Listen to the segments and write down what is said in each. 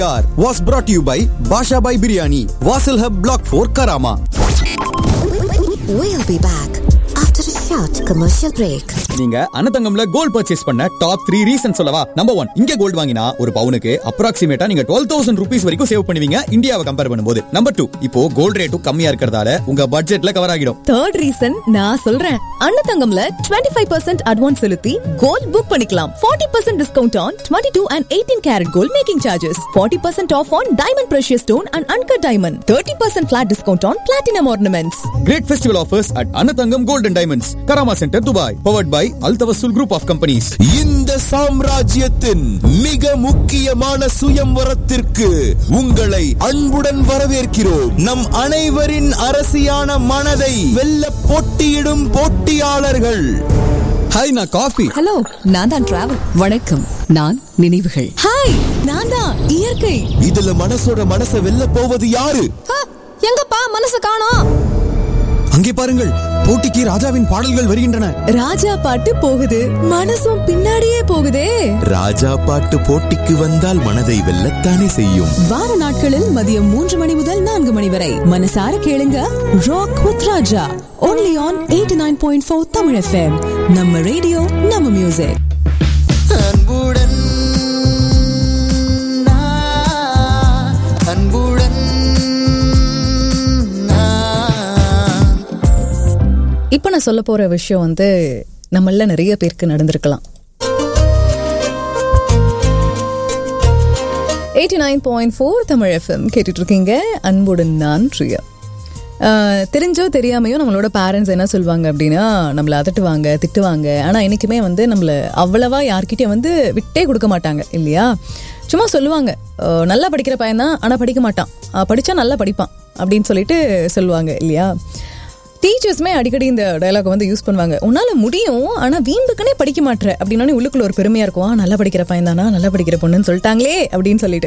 car was brought to you by Basha Bhai Biryani, Vasil Hub Block 4 Karama. We'll be back after a short commercial break. நீங்க அனதங்கம்ல gold purchase பண்ண top three reason சொல்லவா number one இங்க gold வாங்கினா ஒரு பவுனுக்கு அப்ராக்சிமேட்டா நீங்க டுவெல் தௌசண்ட் ருபீஸ் வரைக்கும் சேவ் பண்ணுவீங்க இந்தியாவை கம்பேர் பண்ணும்போது நம்பர் டூ இப்போ கோல்ட் ரேட்டும் கம்மியா இருக்கிறதால உங்க பட்ஜெட்ல கவர் ஆகிடும் தேர்ட் ரீசன் நான் சொல்றேன் அன்னதங்கம்ல 25% ஃபைவ் பர்சன்ட் அட்வான்ஸ் செலுத்தி கோல்ட் புக் பண்ணிக்கலாம் 40% percent discount on twenty two and eighteen carat gold making charges 40% percent off on diamond precious stone and uncut diamond thirty percent flat discount on platinum ornaments great festival offers at Anathangam gold and diamonds Karama centre Dubai powered by Al Tawasul group of companies இந்த சாம்ராஜ்யத்தின் மிக முக்கியமான சுயம்வரத்திற்கு உங்களை அன்புடன் வரவேற்கிறோம் நம் அனைவரின் அரசியான மனதை வெல்ல போட்டியிடும் போட்டியாளர்கள் ஹாய் நான் காஃபி ஹலோ நான் தான் டிராவல் வணக்கம் நான் நினைவுகள் ஹாய் நான் தான் இயற்கை இதுல மனசோட மனசை வெல்ல போவது யாரு எங்கப்பா மனசு காணோம் அங்கே பாருங்கள் போட்டிக்கு ராஜாவின் பாடல்கள் வருகின்றன ராஜா பாட்டு போகுது மனசும் பின்னாடியே போகுதே ராஜா பாட்டு போட்டிக்கு வந்தால் மனதை வெல்லத்தானே செய்யும் வார நாட்களில் மதியம் மூன்று மணி முதல் நான்கு மணி வரை மனசார கேளுங்க rock with Raja only on eighty nine point four Tamil FM நம்ம ரேடியோ நம்ம மியூசிக் அன்புடன் நான், அன்புடன் நான். இப்போ நான் சொல்ல போற விஷயம் வந்து நம்மள நிறைய பேருக்கு நடந்திருக்கலாம் eighty nine point four Tamil FM கேட்டுட்டு இருக்கீங்க அன்புடன் நான் பிரியா ஆஹ் தெரிஞ்சோ தெரியாமையோ நம்மளோட பேரண்ட்ஸ் என்ன சொல்லுவாங்க அப்படின்னா நம்மளை அதட்டுவாங்க திட்டுவாங்க ஆனால் என்றைக்குமே வந்து நம்மளை அவ்வளவா யார்கிட்டயும் வந்து விட்டே கொடுக்க மாட்டாங்க இல்லையா சும்மா சொல்லுவாங்க ஆஹ் நல்லா படிக்கிற பையன் தான் ஆனால் படிக்க மாட்டான் ஆஹ் படிச்சா நல்லா படிப்பான் அப்படின்னு சொல்லிட்டு சொல்லுவாங்க இல்லையா டீச்சர்ஸ்மே அடிக்கடி இந்த டயலாக் வந்து யூஸ் பண்ணுவாங்க உன்னால முடியும் ஆனா வீம்புக்குனே படிக்க மாட்ற அப்படின்னே உள்ளுக்குள்ள ஒரு பெருமையா இருக்கும் "ஆ, நல்லா படிக்கிற பையன் தானா நல்லா படிக்கிற பொண்ணுன்னு சொல்லிட்டாங்களே அப்படின்னு சொல்லிட்டு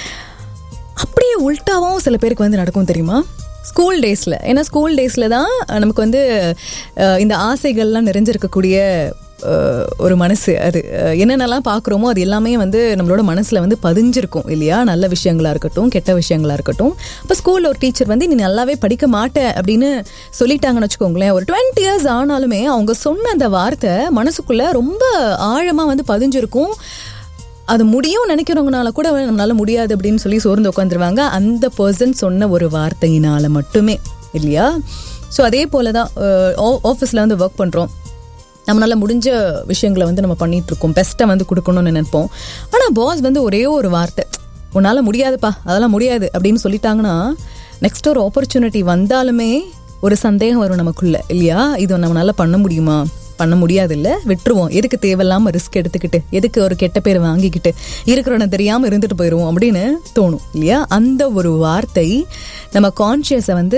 அப்படியே உல்ட்டாவும் சில பேருக்கு வந்து நடக்கும் தெரியுமா ஸ்கூல் டேஸில் ஏன்னா ஸ்கூல் டேஸில் தான் நமக்கு வந்து அஹ், இந்த ஆசைகள்லாம் நிறைஞ்சிருக்கக்கூடிய அஹ், ஒரு மனசு அது அஹ், என்னென்னலாம் பார்க்குறோமோ அது எல்லாமே வந்து நம்மளோட மனசில் வந்து பதிஞ்சிருக்கும் இல்லையா நல்ல விஷயங்களா இருக்கட்டும் கெட்ட விஷயங்களா இருக்கட்டும் இப்போ ஸ்கூலில் ஒரு டீச்சர் வந்து நீ நல்லாவே படிக்க மாட்ட அப்படின்னு சொல்லிட்டாங்கன்னு வச்சுக்கோங்களேன் ஒரு டுவெண்ட்டி இயர்ஸ் ஆனாலுமே அவங்க சொன்ன அந்த வார்த்தை மனசுக்குள்ள ரொம்ப ஆழமாக வந்து பதிஞ்சிருக்கும் அது முடியும் நினைக்கிறவங்கனால கூட நம்மளால முடியாது அப்படின்னு சொல்லி சோர்ந்து உட்காந்துருவாங்க அந்த பர்சன் சொன்ன ஒரு வார்த்தையினால மட்டுமே இல்லையா ஸோ அதே போல தான் ஆஃபீஸில் வந்து ஒர்க் பண்ணுறோம் நம்மளால முடிஞ்ச விஷயங்களை வந்து நம்ம பண்ணிட்டு இருக்கோம் பெஸ்ட்டை வந்து கொடுக்கணும்னு நினைப்போம் ஆனால் பாஸ் வந்து ஒரே ஒரு வார்த்தை உன்னால முடியாதுப்பா அதெல்லாம் முடியாது அப்படின்னு சொல்லிட்டாங்கன்னா நெக்ஸ்ட் ஒரு ஆப்பர்ச்சுனிட்டி வந்தாலுமே ஒரு சந்தேகம் வரும் நமக்குள்ள இல்லையா இது நம்மளால பண்ண முடியுமா பண்ண முடியாது இல்ல விட்டுருவோம் எதுக்கு தேவையில்லாம ரிஸ்க் எடுத்துக்கிட்டு எதுக்கு ஒரு கெட்ட பேர் வாங்கிக்கிட்டு இருக்கிறவன தெரியாம இருந்துட்டு போயிடுவோம் அப்படின்னு தோணும் இல்லையா அந்த ஒரு வார்த்தை நம்ம கான்சியஸை வந்து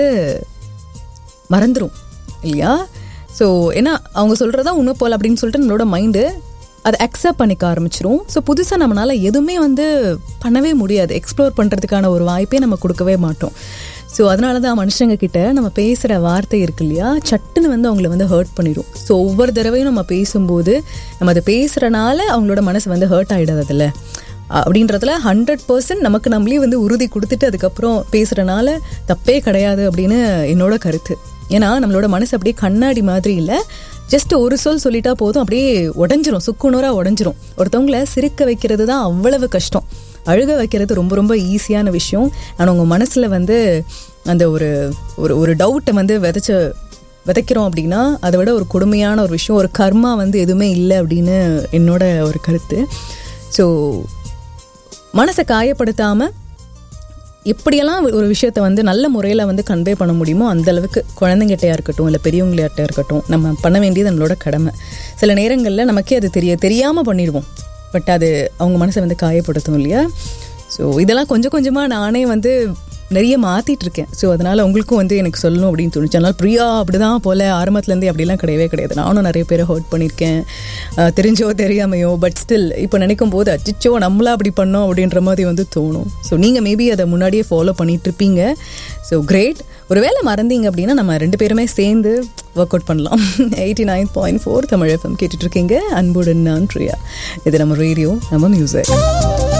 மறந்துடும் இல்லையா ஸோ ஏன்னா அவங்க சொல்கிறதா உண்மை போல் அப்படின்னு சொல்லிட்டு நம்மளோட மைண்டு அதை அக்செப்ட் பண்ணிக்க ஆரம்பிச்சிரும் ஸோ புதுசாக நம்மளால எதுவுமே வந்து பண்ணவே முடியாது எக்ஸ்ப்ளோர் பண்ணுறதுக்கான ஒரு வாய்ப்பே நம்ம கொடுக்கவே மாட்டோம் ஸோ அதனால தான் மனுஷங்க கிட்ட நம்ம பேசுகிற வார்த்தை இருக்கு இல்லையா சட்டுன்னு வந்து அவங்கள வந்து ஹர்ட் பண்ணிடும் ஸோ ஒவ்வொரு தடவையும் நம்ம பேசும்போது நம்ம அதை பேசுகிறனால அவங்களோட மனசு வந்து ஹர்ட் ஆகிடாததில்ல அப்படின்றதுல ஹண்ட்ரட் பர்சன்ட் நமக்கு நம்மளே வந்து உறுதி கொடுத்துட்டு அதுக்கப்புறம் பேசுகிறனால தப்பே கிடையாது அப்படின்னு என்னோட கருத்து ஏன்னா நம்மளோட மனசு அப்படியே கண்ணாடி மாதிரி இல்லை ஜஸ்ட் ஒரு சொல் சொல்லிட்டா போதும் அப்படியே உடஞ்சிரும் சுக்குநூறா உடஞ்சிரும் ஒருத்தவங்கள சிரிக்க வைக்கிறது தான் அவ்வளவு கஷ்டம் அழுக வைக்கிறது ரொம்ப ரொம்ப ஈஸியான விஷயம் ஆனால் உங்கள் மனசில் வந்து அந்த ஒரு ஒரு ஒரு டவுட்டை வந்து விதைச்ச விதைக்கிறோம் அப்படின்னா அதை விட ஒரு கொடுமையான ஒரு விஷயம் ஒரு கர்மா வந்து எதுவுமே இல்லை அப்படின்னு என்னோட ஒரு கருத்து ஸோ மனசை காயப்படுத்தாமல் எப்படியெல்லாம் ஒரு விஷயத்தை வந்து நல்ல முறையில் வந்து கன்வே பண்ண முடியுமோ அந்த அளவுக்கு குழந்தைங்கிட்டயா இருக்கட்டும் இல்லை பெரியவங்கள்ட்ட இருக்கட்டும் நம்ம பண்ண வேண்டியது நம்மளோட கடமை சில நேரங்களில் நமக்கே அது தெரிய தெரியாமல் பண்ணிடுவோம் பட் அது அவங்க மனசை வந்து காயப்படுத்தும் இல்லையா ஸோ இதெல்லாம் கொஞ்சம் கொஞ்சமாக நானே வந்து நிறைய மாற்றிட்டு இருக்கேன் ஸோ அதனால் உங்களுக்கும் வந்து எனக்கு சொல்லணும் அப்படின்னு தோணுச்சு அதனால் பிரியா அப்படிதான் போல் ஆரம்பத்துலேருந்தே அப்படிலாம் கிடையவே கிடையாது நானும் நிறைய பேரை ஹர்ட் பண்ணியிருக்கேன் அஹ் தெரிஞ்சோ தெரியாமையோ பட் ஸ்டில் இப்போ நினைக்கும் போது அச்சிச்சோ நம்மளா அப்படி பண்ணோம் அப்படின்ற மாதிரி வந்து தோணும் ஸோ நீங்கள் மேபி அதை முன்னாடியே ஃபாலோ பண்ணிட்டு இருப்பீங்க ஸோ கிரேட் ஒருவேளை மறந்தீங்க அப்படின்னா நம்ம ரெண்டு பேருமே சேர்ந்து ஒர்க் அவுட் பண்ணலாம் eighty nine point four Tamil FM கேட்டுட்டு இருக்கீங்க அன்புடன் நான் பிரியா இது நம்ம ரேடியோ நம்ம மியூசிக்